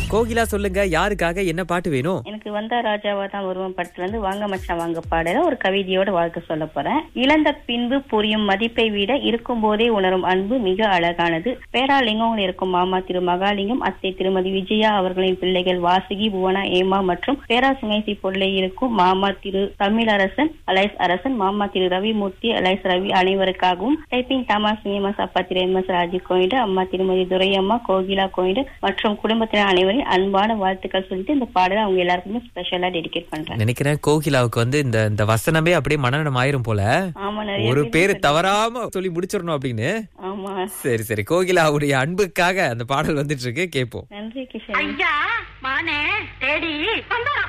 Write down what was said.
கோகிலா சொல்லுங்க யாருக்காக என்ன பாட்டு வேணும் எனக்கு வந்தா ராஜாவா தான் வருவோம் படத்துல இருந்து வாங்க மச்சான் வாங்க பாடல ஒரு கவிதையோட வாழ்க்கை சொல்ல போறேன் இழந்த பின்பு புரியும் மதிப்பை விட இருக்கும் போதே உணரும் அன்பு மிக அழகானது பேராலிங்கம் இருக்கும் மாமா திரு மகாலிங்கம் அத்தை திருமதி விஜயா அவர்களின் பிள்ளைகள் வாசுகி புவனா ஏமா மற்றும் பேராசுங்கைசி பொருளை இருக்கும் மாமா திரு தமிழரசன் அலைஸ் அரசன் மாமா திரு ரவிமூர்த்தி அலைஸ் ரவி அனைவருக்காகவும் டைப்பிங் தாமாஸ் நியமஸ் அப்பா திரு எம் எஸ் ராஜி கோயிண்டு அம்மா திருமதி துரையம்மா கோகிலா கோயிண்டு மற்றும் குடும்பத்தினர் அனைவரையும் அன்பான வாழ்த்துக்கள் சொல்லிட்டு இந்த பாடலை அவங்க எல்லாருக்குமே ஸ்பெஷலா டெடிகேட் பண்றேன் நினைக்கிறேன் கோகிலாவுக்கு வந்து இந்த இந்த வசனமே அப்படியே மனநலம் ஆயிரும் போல ஆமா நிறைய ஒரு பேர் பேரு சொல்லுங்க. தவறாம சொல்லி முடிச்சிடணும் அப்படின்னு ஆமா சரி சரி கோகிலாவுடைய அன்புக்காக அந்த பாடல் வந்துட்டு இருக்கு கேட்போம் நன்றி கிஷன் ஐயா மானே தேடி வந்தா